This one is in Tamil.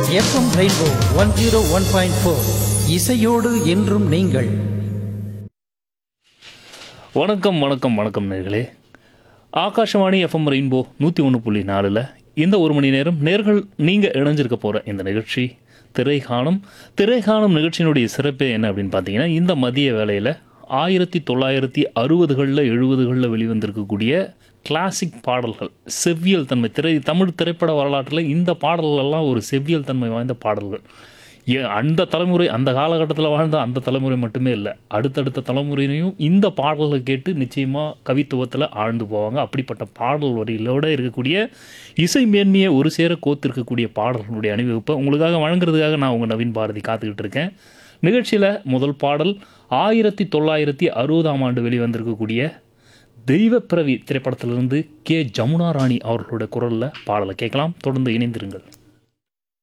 FM rainbow one zero one point four இசையோடு என்றும் நீங்கள் வணக்கம் வணக்கம் வணக்கம் நேர்களே ஆகாஷவாணி எஃப்எம் ரெயின்போ நூற்றி ஒன்று புள்ளி நாலில் இந்த ஒரு மணி நேரம் நேர்கள் நீங்கள் இணைஞ்சிருக்க போகிற இந்த நிகழ்ச்சி திரைகாணம் திரைகாணம் நிகழ்ச்சியினுடைய சிறப்பு என்ன அப்படின்னு பார்த்தீங்கன்னா இந்த மதிய வேளையில் ஆயிரத்தி தொள்ளாயிரத்தி அறுபதுகளில் எழுபதுகளில் வெளிவந்திருக்கக்கூடிய கிளாசிக் பாடல்கள் செவ்வியல் தன்மை திரை தமிழ் திரைப்பட வரலாற்றில் இந்த பாடல்கள்லாம் ஒரு செவ்வியல் தன்மை வாய்ந்த பாடல்கள் ஏ அந்த தலைமுறை அந்த காலகட்டத்தில் வாழ்ந்த அந்த தலைமுறை மட்டுமே இல்லை அடுத்தடுத்த தலைமுறையினையும் இந்த பாடல்களை கேட்டு நிச்சயமாக கவித்துவத்தில் ஆழ்ந்து போவாங்க அப்படிப்பட்ட பாடல் வரிகளோடு இருக்கக்கூடிய இசை மேன்மையை ஒரு சேர கோத்திருக்கக்கூடிய பாடல்களுடைய அணிவகுப்பை உங்களுக்காக வழங்குறதுக்காக நான் உங்கள் நவீன் பாரதி காத்துக்கிட்டு இருக்கேன் நிகழ்ச்சியில் முதல் பாடல் ஆயிரத்தி தொள்ளாயிரத்தி அறுபதாம் ஆண்டு வெளிவந்திருக்கக்கூடிய தெய்வப்பிறவி திரைப்படத்திலிருந்து கே ஜமுனா ராணி அவர்களுடைய குரலில் பாடலை கேட்கலாம் தொடர்ந்து இணைந்திருங்கள்